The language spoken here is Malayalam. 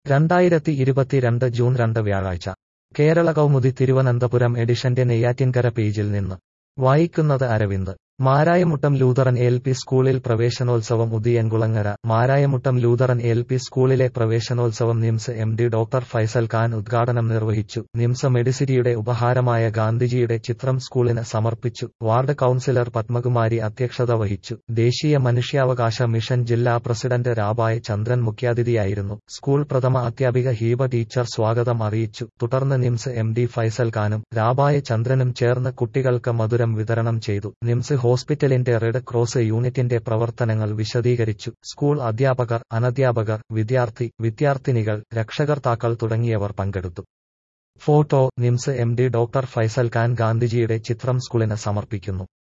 രണ്ടായിരത്തി ഇരുപത്തിരണ്ട് ജൂൺ രണ്ട് വ്യാഴാഴ്ച കേരള കൗമുദി തിരുവനന്തപുരം എഡിഷന്റെ നെയ്യാറ്റിൻകര പേജിൽ നിന്ന് വായിക്കുന്നത് Aravind Marayamuttom Lutheran L P സ്കൂളിൽ പ്രവേശനോത്സവം Udiyankulangara Marayamuttom Lutheran L P സ്കൂളിലെ പ്രവേശനോത്സവം NIMS M D doctor Faisal Khan ഉദ്ഘാടനം നിർവഹിച്ചു നിംസ് മെഡിസിറ്റിയുടെ ഉപഹാരമായ ഗാന്ധിജിയുടെ ചിത്രം സ്കൂളിന് സമർപ്പിച്ചു വാർഡ് കൌൺസിലർ പത്മകുമാരി അധ്യക്ഷത വഹിച്ചു ദേശീയ മനുഷ്യാവകാശ മിഷൻ ജില്ലാ പ്രസിഡന്റ് രാബായ ചന്ദ്രൻ മുഖ്യാതിഥിയായിരുന്നു സ്കൂൾ പ്രഥമ അധ്യാപിക ഹീബ ടീച്ചർ സ്വാഗതം അറിയിച്ചു തുടർന്ന് നിംസ് എം ഡി ഫൈസൽ ഖാനും രാബായ ചന്ദ്രനും ചേർന്ന് കുട്ടികൾക്ക് മധുരം വിതരണം ചെയ്തു നിംസ് ഹോസ്പിറ്റലിന്റെ റെഡ് ക്രോസ് യൂണിറ്റിന്റെ പ്രവർത്തനങ്ങൾ വിശദീകരിച്ചു സ്കൂൾ അധ്യാപകർ അനധ്യാപകർ വിദ്യാർത്ഥി വിദ്യാർത്ഥിനികൾ രക്ഷകർത്താക്കൾ തുടങ്ങിയവർ പങ്കെടുത്തു photo NIMS M D doctor Faisal Khan ഗാന്ധിജിയുടെ ചിത്രം സ്കൂളിന് സമർപ്പിക്കുന്നു